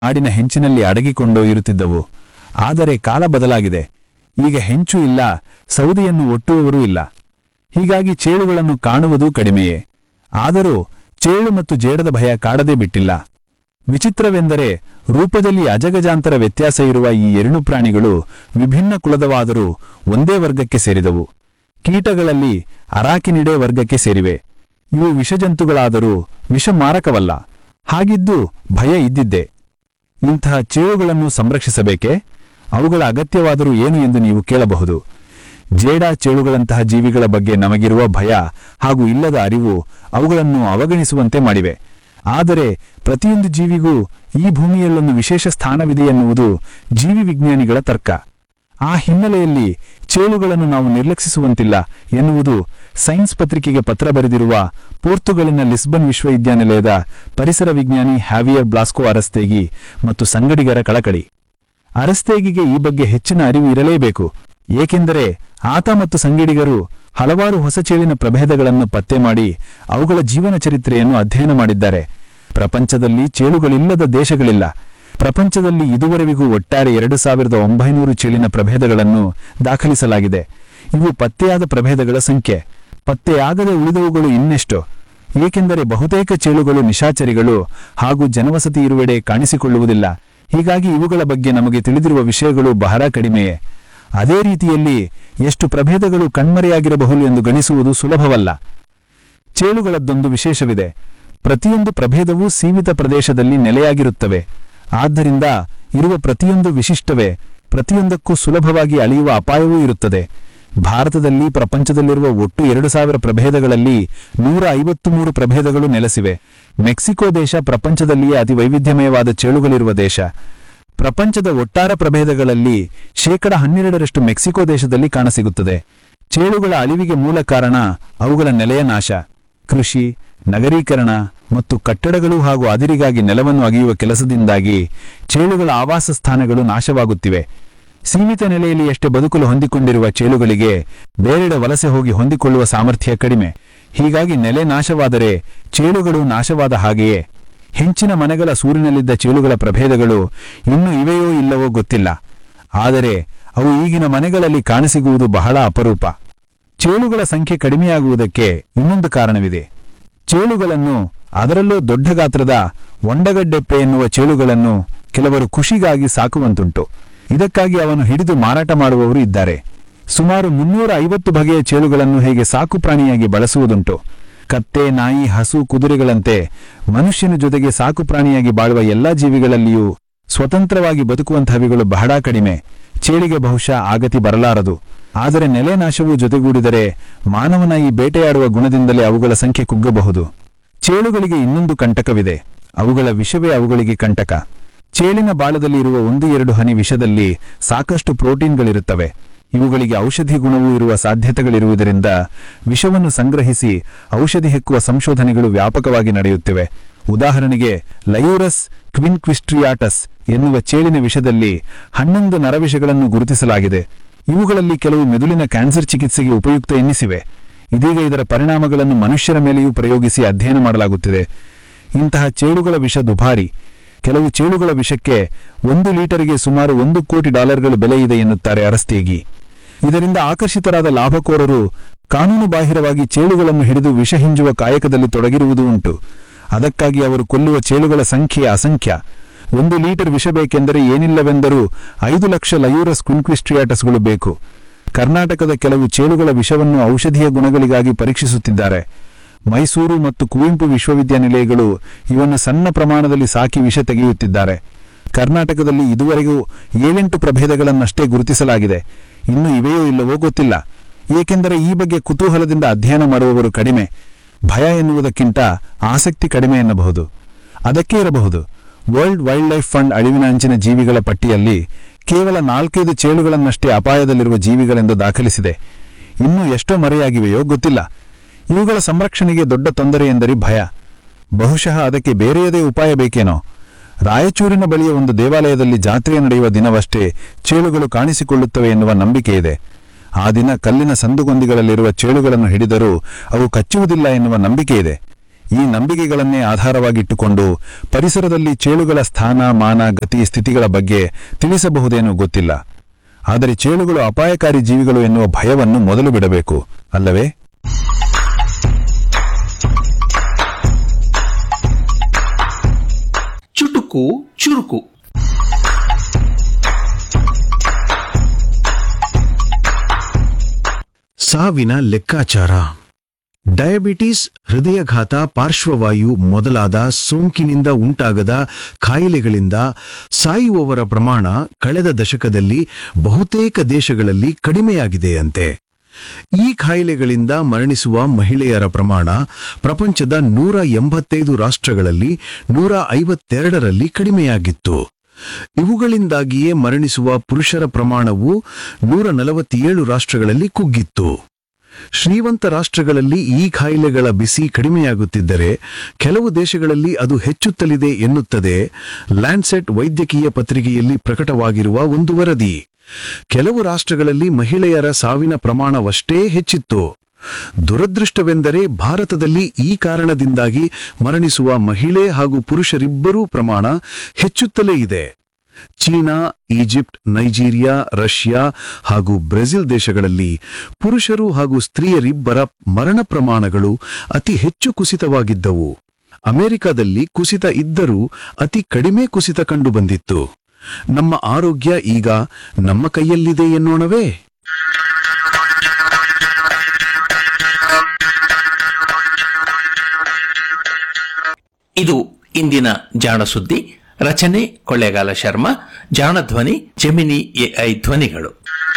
ಆಡಿನ ಹೆಂಚಿನಲ್ಲಿ ಅಡಗಿಕೊಂಡು ಇರುತ್ತಿದ್ದವು ಆದರೆ ಕಾಲ ಬದಲಾಗಿದೆ ಈಗ ಹೆಂಚು ಇಲ್ಲ ಸೌದೆಯನ್ನು ಒಟ್ಟುವವರೂ ಇಲ್ಲ ಹೀಗಾಗಿ ಚೇಳುಗಳನ್ನು ಕಾಣುವುದು ಕಡಿಮೆಯೇ ಆದರೂ ಚೇಳು ಮತ್ತು ಜೇಡದ ಭಯ ಕಾಡದೇ ಬಿಟ್ಟಿಲ್ಲ ವಿಚಿತ್ರವೆಂದರೆ ರೂಪದಲ್ಲಿ ಅಜಗಜಾಂತರ ವ್ಯತ್ಯಾಸ ಇರುವ ಈ ಎರಡು ಪ್ರಾಣಿಗಳು ವಿಭಿನ್ನ ಕುಲದವಾದರೂ ಒಂದೇ ವರ್ಗಕ್ಕೆ ಸೇರಿದವು ಕೀಟಗಳಲ್ಲಿ ಅರಾಕಿನಿಡೆ ವರ್ಗಕ್ಕೆ ಸೇರಿವೆ ಇವು ವಿಷಜಂತುಗಳಾದರೂ ವಿಷಮಾರಕವಲ್ಲ ಹಾಗಿದ್ದು ಭಯ ಇದ್ದಿದ್ದೆ ಇಂತಹ ಚೇಳುಗಳನ್ನು ಸಂರಕ್ಷಿಸಬೇಕೇ ಅವುಗಳ ಅಗತ್ಯವಾದರೂ ಏನು ಎಂದು ನೀವು ಕೇಳಬಹುದು ಜೇಡ ಚೇಳುಗಳಂತಹ ಜೀವಿಗಳ ಬಗ್ಗೆ ನಮಗಿರುವ ಭಯ ಹಾಗೂ ಇಲ್ಲದ ಅರಿವು ಅವುಗಳನ್ನು ಅವಗಣಿಸುವಂತೆ ಮಾಡಿವೆ ಆದರೆ ಪ್ರತಿಯೊಂದು ಜೀವಿಗೂ ಈ ಭೂಮಿಯಲ್ಲೊಂದು ವಿಶೇಷ ಸ್ಥಾನವಿದೆ ಎನ್ನುವುದು ಜೀವಿ ವಿಜ್ಞಾನಿಗಳ ತರ್ಕ ಆ ಹಿನ್ನೆಲೆಯಲ್ಲಿ ಚೇಳುಗಳನ್ನು ನಾವು ನಿರ್ಲಕ್ಷಿಸುವಂತಿಲ್ಲ ಎನ್ನುವುದು ಸೈನ್ಸ್ ಪತ್ರಿಕೆಗೆ ಪತ್ರ ಬರೆದಿರುವ ಪೋರ್ತುಗಲಿನ ಲಿಸ್ಬನ್ ವಿಶ್ವವಿದ್ಯಾನಿಲಯದ ಪರಿಸರ ವಿಜ್ಞಾನಿ ಹ್ಯಾವಿಯರ್ ಬ್ಲಾಸ್ಕೋ ಅರಸ್ತೇಗಿ ಮತ್ತು ಸಂಗಡಿಗರ ಕಳಕಳಿ ಅರಸ್ತೇಗಿಗೆ ಈ ಬಗ್ಗೆ ಹೆಚ್ಚಿನ ಅರಿವು ಇರಲೇಬೇಕು ಏಕೆಂದರೆ ಆತ ಮತ್ತು ಸಂಗಡಿಗರು ಹಲವಾರು ಹೊಸ ಚೇಳಿನ ಪ್ರಭೇದಗಳನ್ನು ಪತ್ತೆ ಮಾಡಿ ಅವುಗಳ ಜೀವನ ಚರಿತ್ರೆಯನ್ನು ಅಧ್ಯಯನ ಮಾಡಿದ್ದಾರೆ ಪ್ರಪಂಚದಲ್ಲಿ ಚೇಳುಗಳಿಲ್ಲದ ದೇಶಗಳಿಲ್ಲ ಪ್ರಪಂಚದಲ್ಲಿ ಇದುವರೆವಿಗೂ ಒಟ್ಟಾರೆ ಎರಡು ಸಾವಿರದ ಒಂಬೈನೂರು ಚೇಳಿನ ಪ್ರಭೇದಗಳನ್ನು ದಾಖಲಿಸಲಾಗಿದೆ ಇವು ಪತ್ತೆಯಾದ ಪ್ರಭೇದಗಳ ಸಂಖ್ಯೆ ಪತ್ತೆಯಾಗದೆ ಉಳಿದವುಗಳು ಇನ್ನೆಷ್ಟು ಏಕೆಂದರೆ ಬಹುತೇಕ ಚೇಳುಗಳು ನಿಶಾಚರಿಗಳು ಹಾಗೂ ಜನವಸತಿ ಇರುವೆಡೆ ಕಾಣಿಸಿಕೊಳ್ಳುವುದಿಲ್ಲ ಹೀಗಾಗಿ ಇವುಗಳ ಬಗ್ಗೆ ನಮಗೆ ತಿಳಿದಿರುವ ವಿಷಯಗಳು ಬಹಳ ಕಡಿಮೆಯೇ ಅದೇ ರೀತಿಯಲ್ಲಿ ಎಷ್ಟು ಪ್ರಭೇದಗಳು ಕಣ್ಮರೆಯಾಗಿರಬಹುದು ಎಂದು ಗಣಿಸುವುದು ಸುಲಭವಲ್ಲ ಚೇಳುಗಳದ್ದೊಂದು ವಿಶೇಷವಿದೆ ಪ್ರತಿಯೊಂದು ಪ್ರಭೇದವೂ ಸೀಮಿತ ಪ್ರದೇಶದಲ್ಲಿ ನೆಲೆಯಾಗಿರುತ್ತವೆ ಆದ್ದರಿಂದ ಇರುವ ಪ್ರತಿಯೊಂದು ವಿಶಿಷ್ಟವೇ ಪ್ರತಿಯೊಂದಕ್ಕೂ ಸುಲಭವಾಗಿ ಅಳಿಯುವ ಅಪಾಯವೂ ಇರುತ್ತದೆ ಭಾರತದಲ್ಲಿ ಪ್ರಪಂಚದಲ್ಲಿರುವ ಒಟ್ಟು ಎರಡು ಸಾವಿರ ಪ್ರಭೇದಗಳಲ್ಲಿ ನೂರ ಐವತ್ತು ಮೂರು ಪ್ರಭೇದಗಳು ನೆಲೆಸಿವೆ ಮೆಕ್ಸಿಕೋ ದೇಶ ಪ್ರಪಂಚದಲ್ಲಿಯೇ ಅತಿ ವೈವಿಧ್ಯಮಯವಾದ ಚೇಳುಗಳಿರುವ ದೇಶ ಪ್ರಪಂಚದ ಒಟ್ಟಾರೆ ಪ್ರಭೇದಗಳಲ್ಲಿ ಶೇಕಡ ಹನ್ನೆರಡರಷ್ಟು ಮೆಕ್ಸಿಕೋ ದೇಶದಲ್ಲಿ ಕಾಣಸಿಗುತ್ತದೆ ಚೇಳುಗಳ ಅಳಿವಿಗೆ ಮೂಲ ಕಾರಣ ಅವುಗಳ ನೆಲೆಯ ನಾಶ ಕೃಷಿ ನಗರೀಕರಣ ಮತ್ತು ಕಟ್ಟಡಗಳು ಹಾಗೂ ಅದಿರಿಗಾಗಿ ನೆಲವನ್ನು ಅಗೆಯುವ ಕೆಲಸದಿಂದಾಗಿ ಚೇಳುಗಳ ಆವಾಸ ಸ್ಥಾನಗಳು ನಾಶವಾಗುತ್ತಿವೆ ಸೀಮಿತ ನೆಲೆಯಲ್ಲಿ ಎಷ್ಟೇ ಬದುಕಲು ಹೊಂದಿಕೊಂಡಿರುವ ಚೇಳುಗಳಿಗೆ ಬೇರೆಡೆ ವಲಸೆ ಹೋಗಿ ಹೊಂದಿಕೊಳ್ಳುವ ಸಾಮರ್ಥ್ಯ ಕಡಿಮೆ ಹೀಗಾಗಿ ನೆಲೆ ನಾಶವಾದರೆ ಚೇಳುಗಳು ನಾಶವಾದ ಹಾಗೆಯೇ ಹೆಂಚಿನ ಮನೆಗಳ ಸೂರಿನಲ್ಲಿದ್ದ ಚೇಳುಗಳ ಪ್ರಭೇದಗಳು ಇನ್ನೂ ಇವೆಯೋ ಇಲ್ಲವೋ ಗೊತ್ತಿಲ್ಲ ಆದರೆ ಅವು ಈಗಿನ ಮನೆಗಳಲ್ಲಿ ಕಾಣಸಿಗುವುದು ಬಹಳ ಅಪರೂಪ ಚೇಳುಗಳ ಸಂಖ್ಯೆ ಕಡಿಮೆಯಾಗುವುದಕ್ಕೆ ಇನ್ನೊಂದು ಕಾರಣವಿದೆ ಚೇಳುಗಳನ್ನು ಅದರಲ್ಲೂ ದೊಡ್ಡ ಗಾತ್ರದ ಒಂಡಗಡ್ಡೆಪ್ಪೆ ಎನ್ನುವ ಚೇಳುಗಳನ್ನು ಕೆಲವರು ಖುಷಿಗಾಗಿ ಸಾಕುವಂತುಂಟು ಇದಕ್ಕಾಗಿ ಅವನು ಹಿಡಿದು ಮಾರಾಟ ಮಾಡುವವರು ಇದ್ದಾರೆ ಸುಮಾರು ಮುನ್ನೂರ ಐವತ್ತು ಬಗೆಯ ಚೇಳುಗಳನ್ನು ಹೇಗೆ ಸಾಕು ಪ್ರಾಣಿಯಾಗಿ ಬಳಸುವುದುಂಟು ಕತ್ತೆ ನಾಯಿ ಹಸು ಕುದುರೆಗಳಂತೆ ಮನುಷ್ಯನ ಜೊತೆಗೆ ಸಾಕು ಪ್ರಾಣಿಯಾಗಿ ಬಾಳುವ ಎಲ್ಲಾ ಜೀವಿಗಳಲ್ಲಿಯೂ ಸ್ವತಂತ್ರವಾಗಿ ಬದುಕುವಂತಹವಿಗಳು ಬಹಳ ಕಡಿಮೆ ಚೇಳಿಗೆ ಬಹುಶಃ ಆಗತಿ ಬರಲಾರದು ಆದರೆ ನೆಲೆ ನಾಶವು ಜೊತೆಗೂಡಿದರೆ ಮಾನವನ ಈ ಬೇಟೆಯಾಡುವ ಗುಣದಿಂದಲೇ ಅವುಗಳ ಸಂಖ್ಯೆ ಕುಗ್ಗಬಹುದು ಚೇಳುಗಳಿಗೆ ಇನ್ನೊಂದು ಕಂಟಕವಿದೆ ಅವುಗಳ ವಿಷವೇ ಅವುಗಳಿಗೆ ಕಂಟಕ ಚೇಳಿನ ಬಾಳದಲ್ಲಿ ಇರುವ ಒಂದು ಎರಡು ಹನಿ ವಿಷದಲ್ಲಿ ಸಾಕಷ್ಟು ಪ್ರೋಟೀನ್ಗಳಿರುತ್ತವೆ ಇವುಗಳಿಗೆ ಔಷಧಿ ಗುಣವೂ ಇರುವ ಸಾಧ್ಯತೆಗಳಿರುವುದರಿಂದ ವಿಷವನ್ನು ಸಂಗ್ರಹಿಸಿ ಔಷಧಿ ಹೆಕ್ಕುವ ಸಂಶೋಧನೆಗಳು ವ್ಯಾಪಕವಾಗಿ ನಡೆಯುತ್ತಿವೆ ಉದಾಹರಣೆಗೆ ಲಯೂರಸ್ ಕ್ವಿನ್ಕ್ವಿಸ್ಟ್ರಿಯಾಟಸ್ ಎನ್ನುವ ಚೇಳಿನ ವಿಷದಲ್ಲಿ ಹನ್ನೊಂದು ನರವಿಷಗಳನ್ನು ಗುರುತಿಸಲಾಗಿದೆ ಇವುಗಳಲ್ಲಿ ಕೆಲವು ಮೆದುಳಿನ ಕ್ಯಾನ್ಸರ್ ಚಿಕಿತ್ಸೆಗೆ ಉಪಯುಕ್ತ ಎನ್ನಿಸಿವೆ ಇದೀಗ ಇದರ ಪರಿಣಾಮಗಳನ್ನು ಮನುಷ್ಯರ ಮೇಲೆಯೂ ಪ್ರಯೋಗಿಸಿ ಅಧ್ಯಯನ ಮಾಡಲಾಗುತ್ತಿದೆ ಇಂತಹ ಚೇಳುಗಳ ವಿಷ ದುಬಾರಿ ಕೆಲವು ಚೇಳುಗಳ ವಿಷಕ್ಕೆ ಒಂದು ಲೀಟರ್ಗೆ ಸುಮಾರು ಒಂದು ಕೋಟಿ ಡಾಲರ್ಗಳು ಬೆಲೆ ಇದೆ ಎನ್ನುತ್ತಾರೆ ಅರಸ್ತೇಗಿ ಇದರಿಂದ ಆಕರ್ಷಿತರಾದ ಲಾಭಕೋರರು ಕಾನೂನು ಬಾಹಿರವಾಗಿ ಚೇಳುಗಳನ್ನು ಹಿಡಿದು ವಿಷ ಹಿಂಜುವ ಕಾಯಕದಲ್ಲಿ ತೊಡಗಿರುವುದೂ ಉಂಟು ಅದಕ್ಕಾಗಿ ಅವರು ಕೊಲ್ಲುವ ಚೇಳುಗಳ ಸಂಖ್ಯೆ ಅಸಂಖ್ಯ ಒಂದು ಲೀಟರ್ ವಿಷ ಬೇಕೆಂದರೆ ಏನಿಲ್ಲವೆಂದರೂ ಐದು ಲಕ್ಷ ಲಯೂರಸ್ ಕ್ವಿನ್ಕ್ವಿಸ್ಟ್ರಿಯಾಟಸ್ಗಳು ಬೇಕು ಕರ್ನಾಟಕದ ಕೆಲವು ಚೇಳುಗಳ ವಿಷವನ್ನು ಔಷಧೀಯ ಗುಣಗಳಿಗಾಗಿ ಪರೀಕ್ಷಿಸುತ್ತಿದ್ದಾರೆ ಮೈಸೂರು ಮತ್ತು ಕುವೆಂಪು ವಿಶ್ವವಿದ್ಯಾನಿಲಯಗಳು ಇವನ್ನು ಸಣ್ಣ ಪ್ರಮಾಣದಲ್ಲಿ ಸಾಕಿ ವಿಷ ತೆಗೆಯುತ್ತಿದ್ದಾರೆ ಕರ್ನಾಟಕದಲ್ಲಿ ಇದುವರೆಗೂ ಏಳೆಂಟು ಪ್ರಭೇದಗಳನ್ನಷ್ಟೇ ಗುರುತಿಸಲಾಗಿದೆ ಇನ್ನು ಇವೆಯೋ ಇಲ್ಲವೋ ಗೊತ್ತಿಲ್ಲ ಏಕೆಂದರೆ ಈ ಬಗ್ಗೆ ಕುತೂಹಲದಿಂದ ಅಧ್ಯಯನ ಮಾಡುವವರು ಕಡಿಮೆ ಭಯ ಎನ್ನುವುದಕ್ಕಿಂತ ಆಸಕ್ತಿ ಕಡಿಮೆ ಎನ್ನಬಹುದು ಅದಕ್ಕೆ ಇರಬಹುದು ವರ್ಲ್ಡ್ ವೈಲ್ಡ್ ಲೈಫ್ ಫಂಡ್ ಅಳಿವಿನ ಅಂಚಿನ ಜೀವಿಗಳ ಪಟ್ಟಿಯಲ್ಲಿ ಕೇವಲ ನಾಲ್ಕೈದು ಚೇಳುಗಳನ್ನಷ್ಟೇ ಅಪಾಯದಲ್ಲಿರುವ ಜೀವಿಗಳೆಂದು ದಾಖಲಿಸಿದೆ ಇನ್ನೂ ಎಷ್ಟೋ ಮರೆಯಾಗಿವೆಯೋ ಗೊತ್ತಿಲ್ಲ ಇವುಗಳ ಸಂರಕ್ಷಣೆಗೆ ದೊಡ್ಡ ತೊಂದರೆ ಎಂದರೆ ಭಯ ಬಹುಶಃ ಅದಕ್ಕೆ ಬೇರೆಯದೇ ಉಪಾಯ ಬೇಕೇನೋ ರಾಯಚೂರಿನ ಬಳಿಯ ಒಂದು ದೇವಾಲಯದಲ್ಲಿ ಜಾತ್ರೆ ನಡೆಯುವ ದಿನವಷ್ಟೇ ಚೇಳುಗಳು ಕಾಣಿಸಿಕೊಳ್ಳುತ್ತವೆ ಎನ್ನುವ ನಂಬಿಕೆ ಇದೆ ಆ ದಿನ ಕಲ್ಲಿನ ಸಂದುಗೊಂದಿಗಳಲ್ಲಿರುವ ಚೇಳುಗಳನ್ನು ಹಿಡಿದರೂ ಅವು ಕಚ್ಚುವುದಿಲ್ಲ ಎನ್ನುವ ನಂಬಿಕೆ ಇದೆ ಈ ನಂಬಿಕೆಗಳನ್ನೇ ಆಧಾರವಾಗಿಟ್ಟುಕೊಂಡು ಪರಿಸರದಲ್ಲಿ ಚೇಳುಗಳ ಸ್ಥಾನ ಮಾನ ಗತಿ ಸ್ಥಿತಿಗಳ ಬಗ್ಗೆ ತಿಳಿಸಬಹುದೇನೋ ಗೊತ್ತಿಲ್ಲ ಆದರೆ ಚೇಳುಗಳು ಅಪಾಯಕಾರಿ ಜೀವಿಗಳು ಎನ್ನುವ ಭಯವನ್ನು ಮೊದಲು ಬಿಡಬೇಕು ಅಲ್ಲವೇ ಚುಟುಕು ಚುರುಕು ಸಾವಿನ ಲೆಕ್ಕಾಚಾರ ಡಯಾಬಿಟಿಸ್ ಹೃದಯಘಾತ ಪಾರ್ಶ್ವವಾಯು ಮೊದಲಾದ ಸೋಂಕಿನಿಂದ ಉಂಟಾಗದ ಕಾಯಿಲೆಗಳಿಂದ ಸಾಯುವವರ ಪ್ರಮಾಣ ಕಳೆದ ದಶಕದಲ್ಲಿ ಬಹುತೇಕ ದೇಶಗಳಲ್ಲಿ ಕಡಿಮೆಯಾಗಿದೆಯಂತೆ ಈ ಕಾಯಿಲೆಗಳಿಂದ ಮರಣಿಸುವ ಮಹಿಳೆಯರ ಪ್ರಮಾಣ ಪ್ರಪಂಚದ ನೂರ ಎಂಬತ್ತೈದು ರಾಷ್ಟ್ರಗಳಲ್ಲಿ ನೂರ ಐವತ್ತೆರಡರಲ್ಲಿ ಕಡಿಮೆಯಾಗಿತ್ತು ಇವುಗಳಿಂದಾಗಿಯೇ ಮರಣಿಸುವ ಪುರುಷರ ಪ್ರಮಾಣವು ನೂರ ನಲವತ್ತೇಳು ರಾಷ್ಟ್ರಗಳಲ್ಲಿ ಕುಗ್ಗಿತ್ತು ಶ್ರೀಮಂತ ರಾಷ್ಟ್ರಗಳಲ್ಲಿ ಈ ಕಾಯಿಲೆಗಳ ಬಿಸಿ ಕಡಿಮೆಯಾಗುತ್ತಿದ್ದರೆ ಕೆಲವು ದೇಶಗಳಲ್ಲಿ ಅದು ಹೆಚ್ಚುತ್ತಲಿದೆ ಎನ್ನುತ್ತದೆ ಲ್ಯಾಂಡ್ಸೆಟ್ ವೈದ್ಯಕೀಯ ಪತ್ರಿಕೆಯಲ್ಲಿ ಪ್ರಕಟವಾಗಿರುವ ಒಂದು ವರದಿ ಕೆಲವು ರಾಷ್ಟ್ರಗಳಲ್ಲಿ ಮಹಿಳೆಯರ ಸಾವಿನ ಪ್ರಮಾಣವಷ್ಟೇ ಹೆಚ್ಚಿತ್ತು ದುರದೃಷ್ಟವೆಂದರೆ ಭಾರತದಲ್ಲಿ ಈ ಕಾರಣದಿಂದಾಗಿ ಮರಣಿಸುವ ಮಹಿಳೆ ಹಾಗೂ ಪುರುಷರಿಬ್ಬರೂ ಪ್ರಮಾಣ ಹೆಚ್ಚುತ್ತಲೇ ಇದೆ ಚೀನಾ ಈಜಿಪ್ಟ್ ನೈಜೀರಿಯಾ ರಷ್ಯಾ ಹಾಗೂ ಬ್ರೆಜಿಲ್ ದೇಶಗಳಲ್ಲಿ ಪುರುಷರು ಹಾಗೂ ಸ್ತ್ರೀಯರಿಬ್ಬರ ಮರಣ ಪ್ರಮಾಣಗಳು ಅತಿ ಹೆಚ್ಚು ಕುಸಿತವಾಗಿದ್ದವು ಅಮೆರಿಕದಲ್ಲಿ ಕುಸಿತ ಇದ್ದರೂ ಅತಿ ಕಡಿಮೆ ಕುಸಿತ ಕಂಡುಬಂದಿತ್ತು ನಮ್ಮ ಆರೋಗ್ಯ ಈಗ ನಮ್ಮ ಕೈಯಲ್ಲಿದೆ ಎನ್ನೋಣವೇ ಇದು ಇಂದಿನ ಜಾಣ ಸುದ್ದಿ ರಚನೆ ಕೊಳ್ಳೇಗಾಲ ಶರ್ಮಾ ಜಾಣ ಧ್ವನಿ ಜೆಮಿನಿ ಎಐ ಧ್ವನಿಗಳು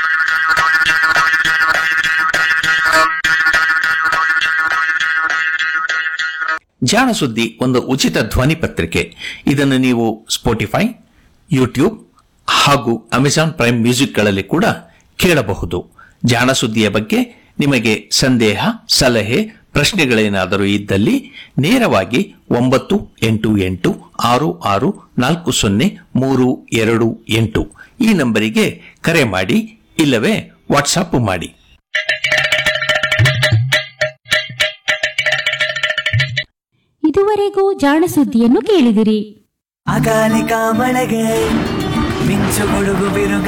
ಜಾಣ ಸುದ್ದಿ ಒಂದು ಉಚಿತ ಧ್ವನಿ ಪತ್ರಿಕೆ ಇದನ್ನು ನೀವು ಸ್ಪೋಟಿಫೈ ಯೂಟ್ಯೂಬ್ ಹಾಗೂ ಅಮೆಜಾನ್ ಪ್ರೈಮ್ ಮ್ಯೂಸಿಕ್ಗಳಲ್ಲಿ ಕೂಡ ಕೇಳಬಹುದು ಜಾಣ ಸುದ್ದಿಯ ಬಗ್ಗೆ ನಿಮಗೆ ಸಂದೇಹ ಸಲಹೆ ಪ್ರಶ್ನೆಗಳೇನಾದರೂ ಇದ್ದಲ್ಲಿ ನೇರವಾಗಿ ಒಂಬತ್ತು ಎಂಟು ಎಂಟು ಆರು ಆರು ನಾಲ್ಕು ಸೊನ್ನೆ ಮೂರು ಎರಡು ಎಂಟು ಈ ನಂಬರಿಗೆ ಕರೆ ಮಾಡಿ ಇಲ್ಲವೇ ವಾಟ್ಸಾಪ್ ಮಾಡಿ ಇದುವರೆಗೂ ಜಾಣ ಸುದ್ದಿಯನ್ನು ಕೇಳಿದಿರಿ ಅಕಾಲಿಕ ಮಳೆಗೆ ಮಿಂಚು ಗುಡುಗು ಬಿರುಗ